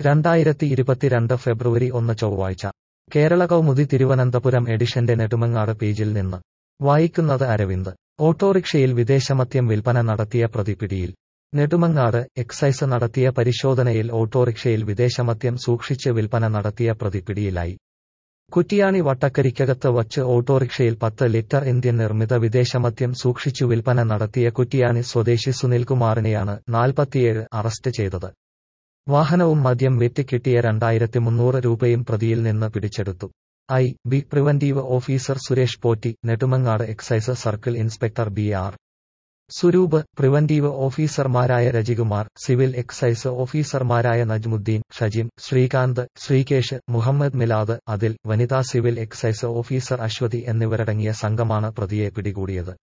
രണ്ടായിരത്തി ഇരുപത്തിരണ്ട് ഫെബ്രുവരി ഒന്ന് ചൊവ്വാഴ്ച കേരള കൗമുദി തിരുവനന്തപുരം എഡിഷന്റെ നെടുമങ്ങാട് പേജിൽ നിന്ന് വായിക്കുന്നത് അരവിന്ദ് ഓട്ടോറിക്ഷയിൽ വിദേശമദ്യം വിൽപ്പന നടത്തിയ പ്രതി പിടിയിൽ നെടുമങ്ങാട് എക്സൈസ് നടത്തിയ പരിശോധനയിൽ ഓട്ടോറിക്ഷയിൽ വിദേശമദ്യം സൂക്ഷിച്ച് വിൽപ്പന നടത്തിയ പ്രതി പിടിയിലായി കുറ്റിയാണി വട്ടക്കരിക്കകത്ത് വച്ച് ഓട്ടോറിക്ഷയിൽ പത്ത് ലിറ്റർ ഇന്ത്യൻ നിർമ്മിത വിദേശമദ്യം സൂക്ഷിച്ചു വിൽപ്പന നടത്തിയ കുറ്റിയാണി സ്വദേശി സുനിൽകുമാറിനെയാണ് നാൽപ്പത്തിയേഴ് അറസ്റ്റ് ചെയ്തത് വാഹനവും മദ്യം വെറ്റിക്കിട്ടിയ രണ്ടായിരത്തി മുന്നൂറ് രൂപയും പ്രതിയിൽ നിന്ന് പിടിച്ചെടുത്തു I B preventive officer Suresh Potti Nedumangad excise circle inspector B R Swaroop preventive ഓഫീസർമാരായ രജികുമാർ സിവിൽ എക്സൈസ് ഓഫീസർമാരായ നജ്മുദ്ദീൻ ഷജിം ശ്രീകാന്ത് ശ്രീകേഷ് മുഹമ്മദ് മിലാദ് അതിൽ വനിതാ സിവിൽ എക്സൈസ് ഓഫീസർ അശ്വതി എന്നിവരടങ്ങിയ സംഘമാണ് പ്രതിയെ പിടികൂടിയത്